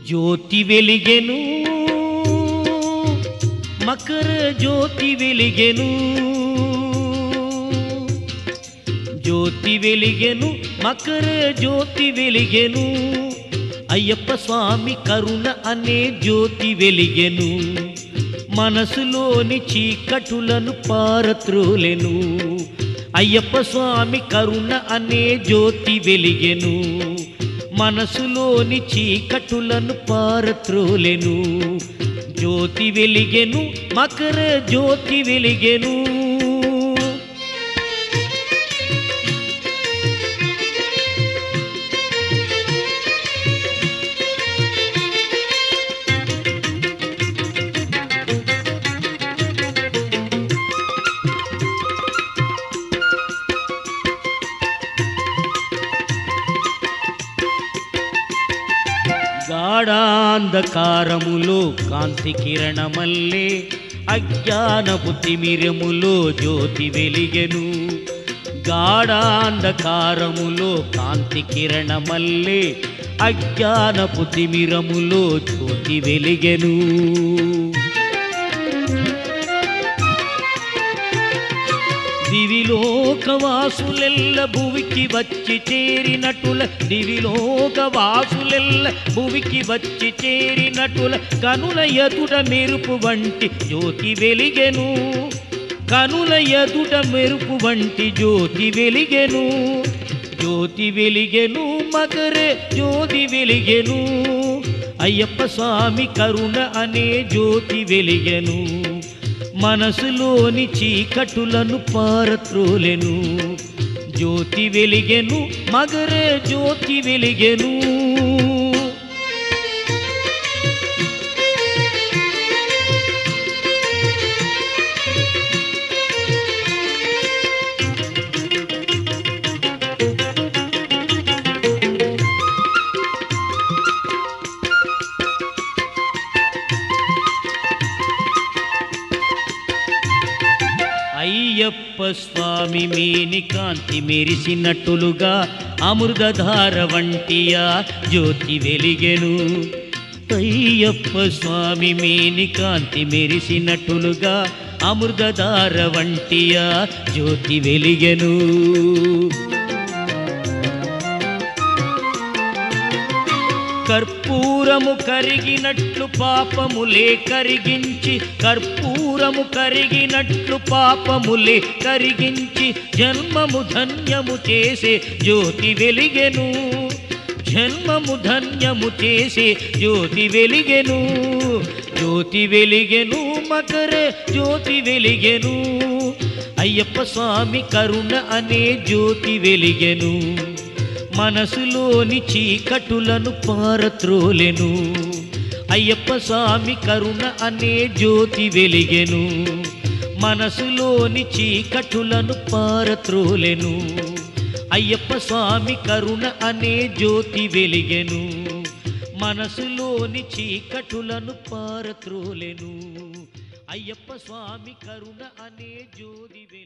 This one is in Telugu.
జ్యోతి వెలిగెను మకర జ్యోతి వెలిగెను జ్యోతి వెలిగెను మకర జ్యోతి వెలిగెను అయ్యప్ప స్వామి కరుణ అనే జ్యోతి వెలిగెను మనసులోని చీకటులను పారత్రోలెను అయ్యప్ప స్వామి కరుణ అనే జ్యోతి వెలిగెను మనసులోని చీకటులను పారత్రోలెను జ్యోతి వెలిగెను మకర జ్యోతి వెలిగెను గాఢాంధకారములో కాంతి కిరణమల్లే అజ్ఞానపు తిమిరములో జ్యోతి వెలిగెను గాఢాంధకారములో కాంతి కిరణమల్లే అజ్ఞానపు తిమిరములో జ్యోతి వెలిగెను దివిలోకవాసులెల్ల భువికి వచ్చి చేరినటుల దివిలోకవాసులెల్ల భువికి వచ్చి చేరినటుల కనుల ఎదుట మెరుపు వంటి జ్యోతి వెలిగెను కనుల ఎదుట మెరుపు వంటి జ్యోతి వెలిగెను జ్యోతి వెలిగెను మకరే జ్యోతి వెలిగెను అయ్యప్ప స్వామి కరుణ అనే జ్యోతి వెలిగెను మనసులోని చీకటులను పారత్రోలెను జ్యోతి వెలిగెను మగరే జ్యోతి వెలిగెను అయ్యప్ప స్వామి మేని కాంతి మెరిసినట్టులుగా అమృతధార వంటియా జ్యోతి వెలిగెను అయ్యప్ప స్వామి మేని కాంతి మెరిసినట్టులుగా అమృతధార వంటియా జ్యోతి వెలిగెను కర్పూరము కరిగినట్లు పాపములే కరిగించి కర్పూరము కరిగినట్లు పాపములే కరిగించి జన్మము ధన్యము చేసే జ్యోతి వెలిగెను జన్మము ధన్యము చేసే జ్యోతి వెలిగెను జ్యోతి వెలిగెను మకరే జ్యోతి వెలిగెను అయ్యప్ప స్వామి కరుణ అనే జ్యోతి వెలిగెను మనసులోని చీకటులను పారత్రోలెను అయ్యప్ప స్వామి కరుణ అనే జ్యోతి వెలిగెను మనసులోని చీకటులను పారత్రోలెను అయ్యప్ప స్వామి కరుణ అనే జ్యోతి వెలిగెను మనసులోని చీకటులను పారత్రోలెను అయ్యప్ప స్వామి కరుణ అనే జ్యోతి వెలిగెను